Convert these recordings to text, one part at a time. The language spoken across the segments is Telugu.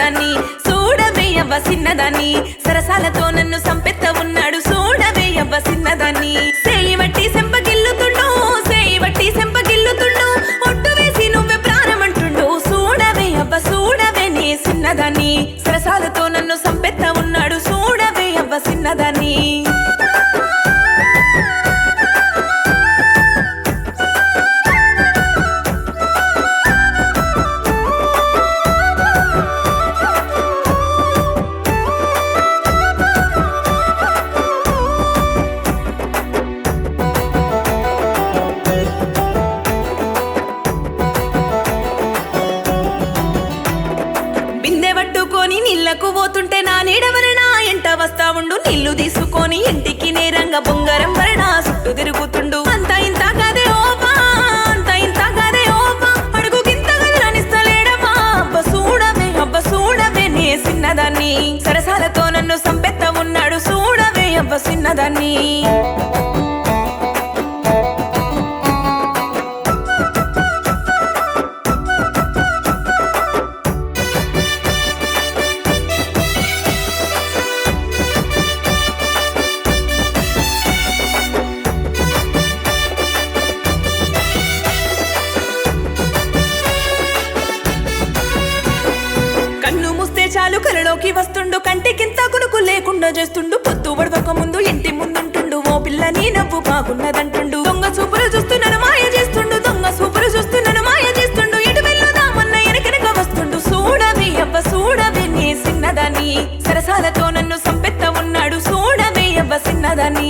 సిన్నదాన్ని చూడవే అవ్వ సిన్నదాన్ని సరసాలతో నన్ను సంపెత్త ఉన్నాడు చూడవే అవ్వ సిన్నదాన్ని సేయి వట్టి సెంపగిల్లుతుండు సేయి వట్టి సెంపగిల్లుతుండు ఒట్టు వేసి నువ్వే ప్రాణమంటుండు చూడవే అవ్వ చూడవే నీ సిన్నదాన్ని సరసాలతో నన్ను సంపెత్త ఉన్నాడు చూడవే అవ్వ సిన్నదాన్ని బిందె పట్టుకొని నీళ్లకు పోతుంటే నా నీడవరణ ఎంట వస్తా ఉండు నీళ్లు తీసుకొని ఇంటికి నేరంగా బొంగరం వరణ చుట్టూ తిరుగుతుండు అంత ఇంత కదే ఓపా అంత ఇంత కదే ఓపా అడుగు గింత గదిలనిస్తలేడమా అబ్బ చూడవే అబ్బ చూడవే నే సిన్నదాన్ని సరసాలతో నన్ను సంపెత్త ఉన్నాడు చూడవే అబ్బ సిన్నదాన్ని కన్ను మూస్తే చాలు కలలోకి వస్తుండు కంటికింత కునుకు లేకుండా చేస్తుండు పొత్తు పడవక ముందు ఇంటి ముందుంటుండు ఓ పిల్ల నీ నవ్వు బాగున్నదంటుండు దొంగ చూపులు చూస్తున్నాను మాయ చేస్తుండు దొంగ చూపులు చూస్తున్నాను మాయ చేస్తుండు ఇటు వెళ్ళుదామన్న ఎనకెనక వస్తుండు చూడవే అవ్వ చూడవే నీ సిన్నదాన్ని సరసాలతో నన్ను సంపెత్త ఉన్నాడు చూడవే అవ్వ సిన్నదాన్ని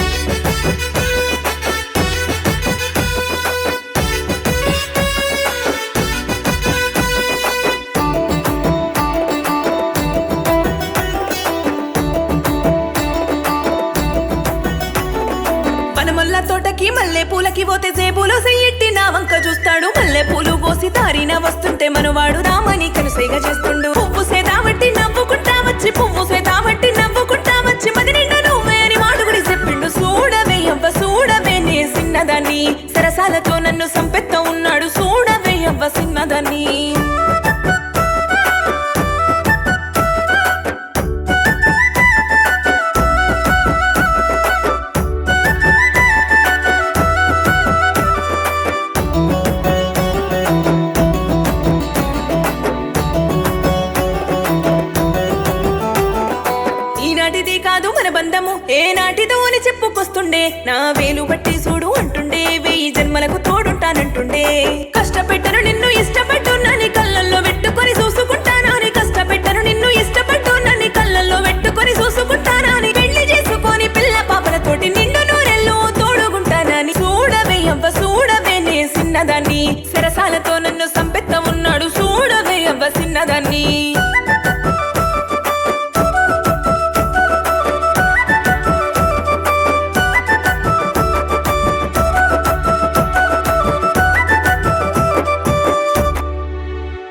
పనమల్ల తోటకి మల్లె పూలకి పోతే జేబులో సెయ్యెట్టి నా వంక చూస్తాడు మల్లె పూలు కోసి దారిన వస్తుంటే మనవాడు రామని కనుసైగ చేస్తుండు పువ్వు సేదాబట్టి నవ్వుకుంటా వచ్చి పువ్వు సేదాబట్టి నవ్వుకుంటా వచ్చి మది నిండా నువ్వే అని మాడుగుడి చెప్పిండు చూడవే అవ్వ చూడవే నే సిన్నదాన్ని సరసాలతో నన్ను సంపెత్త ఉన్నాడు చూడవే అవ్వ సిన్నదాన్ని ఈనాటిది కాదు మన బంధము ఏ నాటిదో అని చెప్పుకొస్తుండే నా వేలు బట్టి చూడు అంటుండే వెయ్యి జన్మలకు తోడుంటానంటుండే కష్టపెట్టను నిన్ను ఇష్టపడ్డు నన్ను కళ్ళల్లో పెట్టుకొని చూసుకుంటానని కష్టపెట్టను నిన్ను ఇష్టపడ్డు నన్ను కళ్ళల్లో పెట్టుకొని చూసుకుంటానని పెళ్లి చేసుకొని పిల్ల పాపలతోటి నిండు నూరెల్లో తోడుగుంటానని చూడవే అవ్వ చూడవే నే సిన్నదాన్ని సరసాలతో నన్ను సంపెత్త ఉన్నాడు చూడవే అవ్వ సిన్నదాన్ని